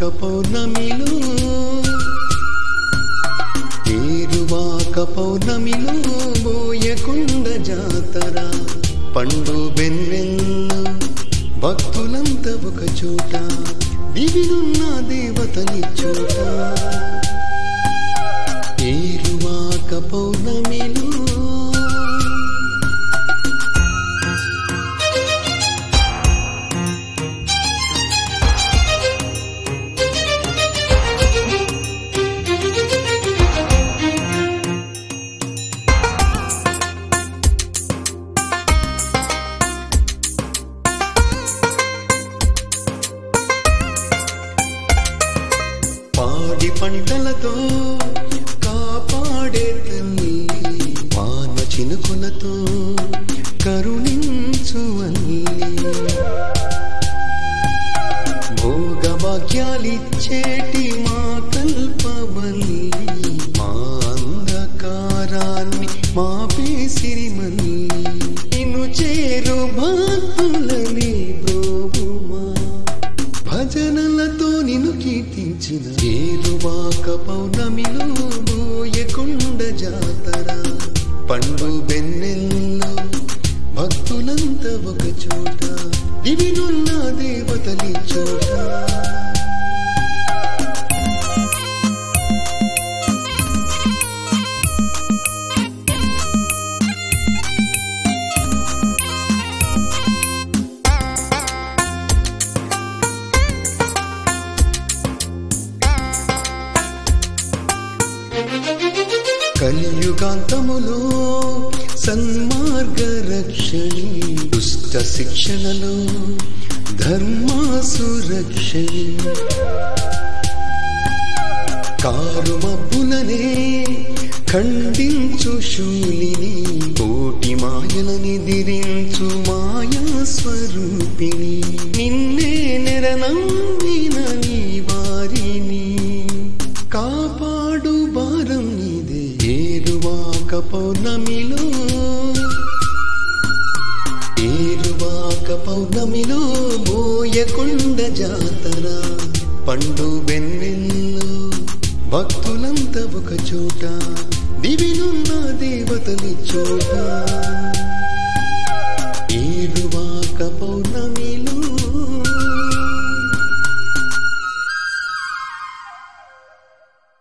పౌర్ణమిలో ఏరువాక పౌర్ణమిలో బోయకొండ జాతర పండు బెన్నెల్లు భక్తులంతా ఒక చోట దివినున్న దేవతని చోట ఏరువాక పౌర్ణమిలో పాడి పంటలతో కాపాడే తల్లి వాన చినుకులతో కరుణించు అల్లి భోగభాగ్యాలిచ్చేటి మా కల్పవల్లి మా అంధకారాన్ని మా పేసిరి మల్లి నిన్ను చేరు భక్తులని బ్రోవుమా భజనలతో నిన్ను కీర్తించిన ఏరువాక పౌర్ణమిలో బోయకొండ జాతర పండు బెన్నెల్లో భక్తులంతా ఒక చోట దివినున్న దేవతలి చోట కలియుగాంతములో సన్మార్గ రక్షణి దుష్ట శిక్షణలో ధర్మాసురక్షణి కారు మబ్బులనే ఖండించు శూలిని కోటి మాయలని దిరించు మాయా స్వరూపిణి నిన్నే నెరనమ్మిన నీ వారిని కాపాడు భారం నీదే ఏరువాక పౌర్ణమిలో ఏరువాక పౌర్ణమిలో బోయకొండ జాతర పండు